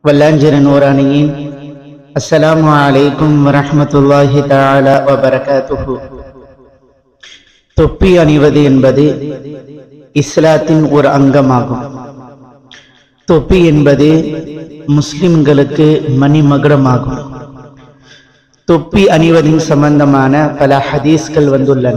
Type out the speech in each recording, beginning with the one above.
வல்லாஞ்சிர நூரானியின் அஸ்ஸலாமு அலைக்கும் வரஹ்மத்துல்லாஹி தஆலா வபரகாத்துஹு தொப்பி அணிவது என்பது இஸ்லாத்தின் ஒரு அங்கமாகும் தொப்பி என்பது முஸ்லிம்களுக்கு மணிமகுடமாகும் தொப்பி அணிவதின் சம்பந்தமான பல ஹதீஸ்கள் வந்துள்ளன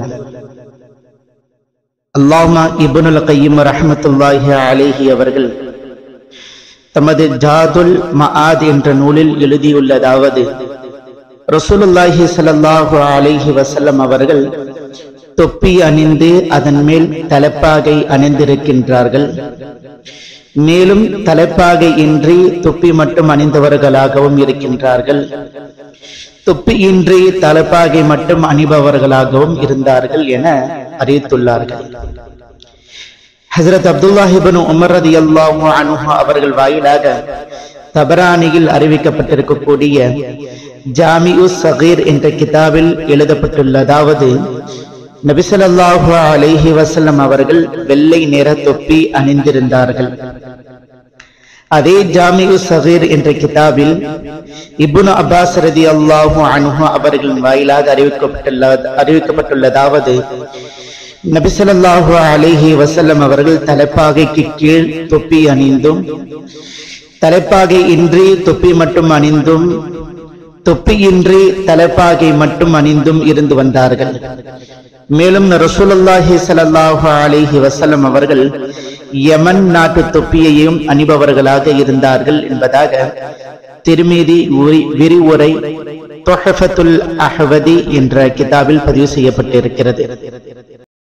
அல்லாமா இப்னுல் கையம் ரஹமத்துல்லாஹி அலைஹி அவர்கள் தமது ஜாதுல் மஆத் என்ற நூலில் எழுதியுள்ளதாவது ரசூலுல்லாஹி ஸல்லல்லாஹு அலைஹி வஸல்லம் அவர்கள் தொப்பி அணிந்து அதன் மேல் தலைப்பாகை அணிந்திருக்கின்றார்கள் மேலும் தலைப்பாகை இன்றி தொப்பி மட்டும் அணிந்தவர்களாகவும் இருக்கின்றார்கள் தொப்பியின்றி தலைப்பாகை மட்டும் அணிபவர்களாகவும் இருந்தார்கள் என அறிவித்துள்ளார்கள் ஹசரத் அப்துல்லாஹிபன் உமர் ரதி அல்லாஹு அனுஹா அவர்கள் வாயிலாக தபரானியில் அறிவிக்கப்பட்டிருக்கக்கூடிய ஜாமியு சகீர் என்ற கிதாபில் எழுதப்பட்டுள்ளதாவது நபிசல்லாஹு அலைஹி வசல்லம் அவர்கள் வெள்ளை நிற தொப்பி அணிந்திருந்தார்கள் அதே ஜாமியு சகீர் என்ற கிதாபில் இப்னு அப்பாஸ் ரதி அல்லாஹு அனுஹா அவர்களின் வாயிலாக அறிவிக்கப்பட்டுள்ள அறிவிக்கப்பட்டுள்ளதாவது நபிசல்லாஹு அலிஹி வசல்லம் அவர்கள் தலைப்பாகைக்கு கீழ் தொப்பி அணிந்தும் தலைப்பாகை இன்றி தொப்பி மட்டும் அணிந்தும் தொப்பியின்றி தலைப்பாகை மட்டும் அணிந்தும் இருந்து வந்தார்கள் மேலும் ரசூலுல்லாஹி ஸல்லல்லாஹு அலைஹி வஸல்லம் அவர்கள் யமன் நாட்டு தொப்பியையும் அணிபவர்களாக இருந்தார்கள் என்பதாக திருமீதி விரிவுரை தொஹஃபத்துல் அஹ்வதி என்ற கிதாபில் பதிவு செய்யப்பட்டிருக்கிறது